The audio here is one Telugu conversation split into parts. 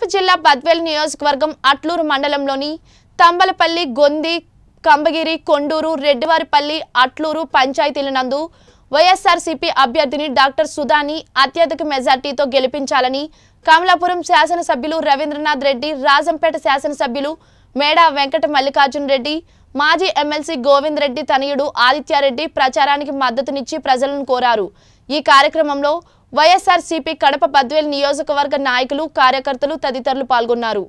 జిల్లా బద్వేల్ నియోజకవర్గం అట్లూరు మండలంలోని తంబలపల్లి గొంది కంబగిరి కొండూరు రెడ్డివారిపల్లి అట్లూరు పంచాయతీల నందు వైఎస్ఆర్సీపీ అభ్యర్థిని డాక్టర్ సుధాని అత్యధిక మెజార్టీతో గెలిపించాలని కమలాపురం శాసనసభ్యులు రవీంద్రనాథ్ రెడ్డి రాజంపేట శాసనసభ్యులు మేడా వెంకట మల్లికార్జున్ రెడ్డి మాజీ ఎమ్మెల్సీ గోవింద్ రెడ్డి తనయుడు ఆదిత్యారెడ్డి ప్రచారానికి మద్దతునిచ్చి ప్రజలను కోరారు ఈ కార్యక్రమంలో వైఎస్ఆర్సీపీ కడప బద్వేల్ నియోజకవర్గ నాయకులు కార్యకర్తలు తదితరులు పాల్గొన్నారు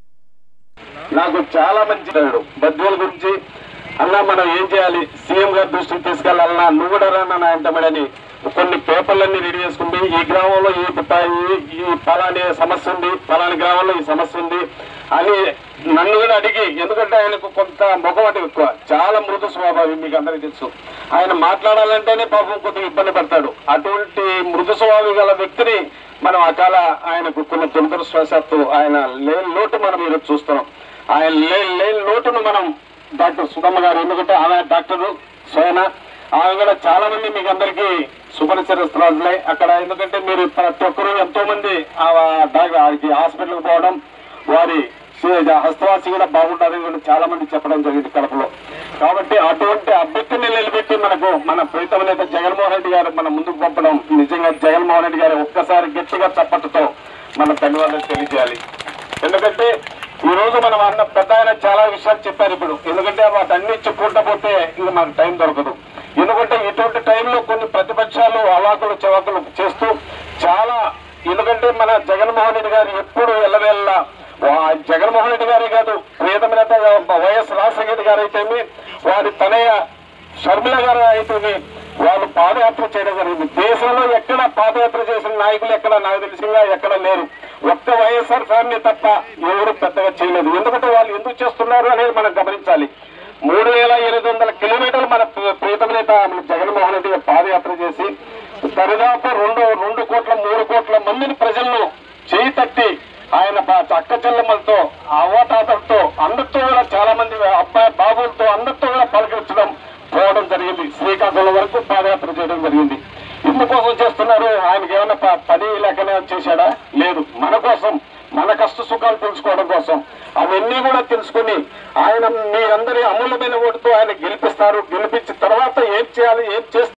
నాకు చాలా మంచి నాడు బద్వేల గురించి అన్నా మనం ఏం చేయాలి సీఎం గారి దృష్టికి తీసుకెళ్లాలన్నా నువ్వు కూడా రా నాన్న అంటామని కొన్ని పేపర్లన్నీ రెడీ చేసుకుంది ఈ గ్రామంలో ఈ ప- ఈ- ఈ పలాని సమస్య ఉంది పలాని గ్రామంలో ఈ సమస్య ఉంది అని నన్ను కూడా అడిగి ఎందుకంటే ఆయనకు కొంత మొగవటం ఎక్కువ చాలా మృదు స్వభావం మీకు అందరికీ తెలుసు ఆయన మాట్లాడాలంటేనే పాపం కొద్దిగా ఇబ్బంది పడతాడు అటువంటి మృదు స్వభావం గల వ్యక్తిని మనం అకాల ఆయనకు కొన్ని దురదృష్టవశాత్తు ఆయన లేని లోటు మనం ఈరోజు చూస్తున్నాం ఆయన లే- లేని లోటును మనం డాక్టర్ సుధమ్మ గారు ఎందుకంటే ఆమె డాక్టర్ స్వయన ఆమె కూడా చాలా మంది మీకు అందరికీ సుపరిచరిస్తున్నట్లే అక్కడ ఎందుకంటే మీరు ప్రతి ఒక్కరు ఎంతో మంది ఆ డాక్టర్ ఆడికి హాస్పిటల్కి పోవడం వారి సి- హస్తవాసి కూడా బాగుంటారని కూడా చాలా మంది చెప్పడం జరిగింది కడపలో కాబట్టి అటువంటి అభ్యర్థిని నిలబెట్టి మనకు మన ప్రీతమ నేత జగన్మోహన్ రెడ్డి గారు మన ముందుకు పంపడం నిజంగా జగన్మోహన్ రెడ్డి గారు ఒక్కసారి గట్టిగా చప్పట్టుతో మన ధన్యవాదాలు తెలియజేయాలి ఎందుకంటే ఈ రోజు మనం అన్న పెద్ద ఆయన చాలా విషయాలు చెప్పారు ఇప్పుడు ఎందుకంటే వాటన్ని చెప్పుకుంటా పోతే ఇంకా మనకు టైం దొరకదు ఎందుకంటే ఇటువంటి టైంలో కొన్ని ప్రతిపక్షాలు అవాకులు చవాకులు చేస్తూ చాలా ఎందుకంటే మన జగన్మోహన్ రెడ్డి గారు ఎప్పుడు ఎల్లవేళ్ళ జగన్మోహన్ రెడ్డి గారే కాదు ప్రియతమ నేత వైఎస్ రాజశేఖర రెడ్డి గారు అయితేమి వారి తనయ్య షర్మిల గారు అయితేమి వాళ్ళు పాదయాత్ర చేయడం జరిగింది దేశంలో ఎక్కడ పాదయాత్ర చేసిన నాయకులు ఎక్కడ నాకు తెలిసిందా ఎక్కడ లేరు ఒక్క వైఎస్ఆర్ ఫ్యామిలీ తప్ప ఎవరు పెద్దగా చేయలేదు ఎందుకంటే వాళ్ళు ఎందుకు చేస్తున్నారు అనేది మనం గమనించాలి మూడు వేల ఎనిమిది వందల కిలోమీటర్లు మన ప్రి- ప్రియతమ నేత మన జగన్మోహన్ రెడ్డి గారు పాదయాత్ర చేసి దరిదాపు రెండు రెండు కోట్ల మూడు కోట్ల మందిని ప్రజలను చేయి తట్టి ఆయన ప- అక్క చెల్లెమ్మలతో అవ్వతాతలతో అందరితో కూడా చాలా మంది అబ్బాయి బాబులతో అందరితో కూడా పలకరించడం పోవడం జరిగింది శ్రీకాకుళం వరకు పాదయాత్ర చేయడం జరిగింది ఇందుకోసం చేస్తున్నారు ఆయనకి ఏమైనా ప- పని లేకనే చేశాడా లేదు మన కోసం మన కష్ట సుఖాలు తెలుసుకోవడం కోసం అవన్నీ కూడా తెలుసుకుని ఆయన మీ అందరి అమూల్యమైన ఓటుతో ఆయన గెలిపిస్తారు గెలిపించిన తర్వాత ఏం చేయాలి ఏం చేస్తారు